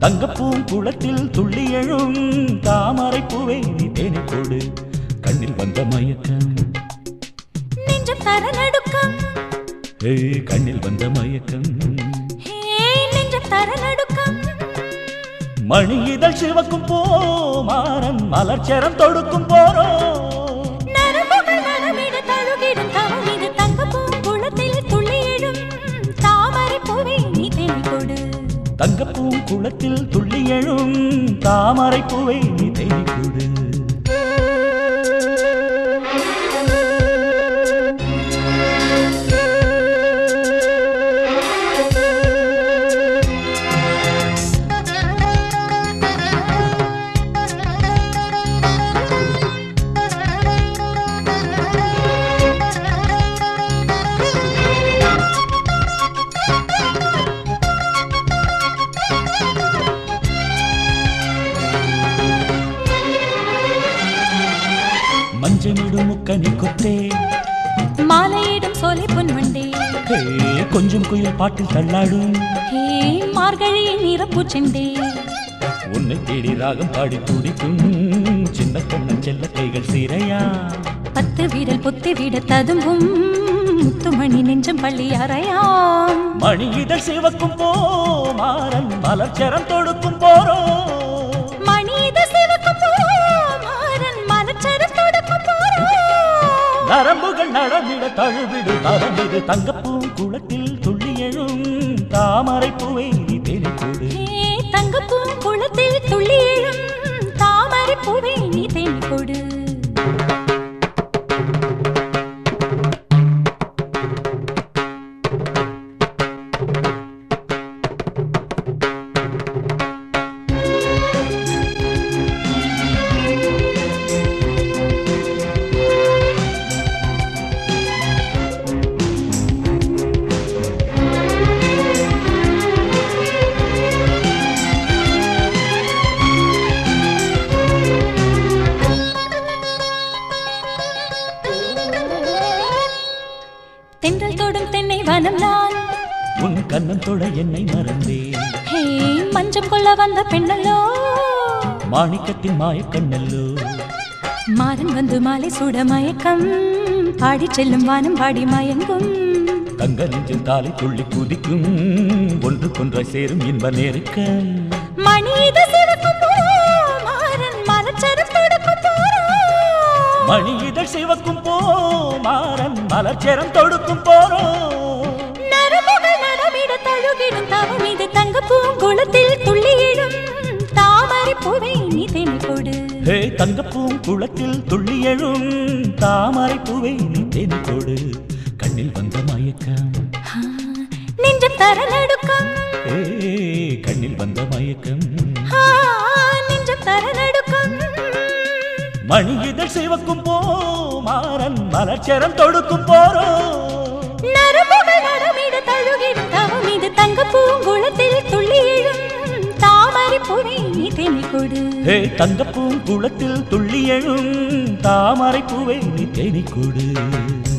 தங்கப்பூம் குளத்தில் துள்ளி எழும் தாமரை பூவை நீ தேனை கொடு கண்ணில் வந்த மயக்கம் நெஞ்சம் தர நடுக்கம் ஏ கண்ணில் வந்த மயக்கம் ஹே நெஞ்சம் தர நடுக்கம் மணி இதழ் சிவக்கும் போமாறன் மலர்ச்சரம் தொடுக்கும் போரோ நரம்புகள் நரமிட தழுகிடும் தவம் இது தங்கப்பூம் குளத்தில் துள்ளியிடும் தாமரை பூவே நீ தேனி கொடு தங்கப்பூம் குளத்தில் துள்ளி எழும் தாமரை பூவை நீ தேடி கொடு மஞ்சமிடும் முக்கனி கொத்தே மாலையிடும் சோலை பொன்வண்டே ஹே, கொஞ்சம் குயில் பாட்டில் தள்ளாடும் ஹே மார்கழியின் நிறப்பூச்செண்டே உன்னை தேடி ராகம் பாடி துடிக்கும் சின்ன கண்ணன் செல்ல கைகள் சீரையா பத்து வீரல் பொத்தி விட ததும்பும் முத்துமணி நெஞ்சம் பள்ளி அறையாம் மணி இதழ் சிவக்கும் போமாறன் மலர்ச்சரம் தொடுக்கும் போரோ மணித சிவக்கும் மாறன் மலச்சரம் தொடுக்கும் போறோம் நரம்புகள் நடமிட தழுவிடு தரமிடு தங்கப்பூம் குளத்தில் துள்ளி எழும் தாமரை பூவை நீ தேடி கொடு ஹே தங்கப்பூம் குளத்தில் துள்ளி எழும் தாமரை பூவே நீ தேனி கொடு தென்றல் தொடும் தென்னை வனம் நான் உன் கண்ணம் தொட என்னை மறந்தேன் ஹே மஞ்சம் கொள்ள வந்த பெண்ணல்லோ மாணிக்கத்தின் மாயக்கண்ணல்லோ மாறன் வந்து மாலை சூட மயக்கம் பாடி செல்லும் வானம் பாடி மயங்கும் தங்க நெஞ்சில் தாலை துள்ளி குதிக்கும் ஒன்று கொன்றாய் சேரும் இன்ப நேருக்க மணி இது சிவக்கும் மாறன் மலச்சரம் தொடுக்கும் போறோம் மணி இதழ் சிவக்கும் போமாறன் மலர்ச்சரம் தொடுக்கும் போரோ நரம்புகள் நடமிட தழுகிடும் தவம் இது தங்க பூங்குளத்தில் துள்ளியிடும் தாமரை பூவை நீ தேனி கொடு ஹே தங்கப்பூம் குளத்தில் துள்ளி எழும் தாமரை பூவை நீ தேடி கொடு கண்ணில் வந்த மயக்கம் ஆ, நெஞ்சம் தர நடுக்கம் ஏ கண்ணில் வந்த மயக்கம் ஆ, நெஞ்சம் தர நடுக்கம் மணி இதழ் சிவக்கும் போமாறன் மலர்ச்சரம் தொடுக்கும் போரோ நரம்புகள் நடமிட தழுகிடும் தவம் இது தங்க பூங்குளத்தில் துள்ளியிடும் தாமரை பூவை நீ தேனி கொடு ஹே தங்கப்பூம் குளத்தில் துள்ளி எழும் தாமரை பூவை நீ தேடி கொடு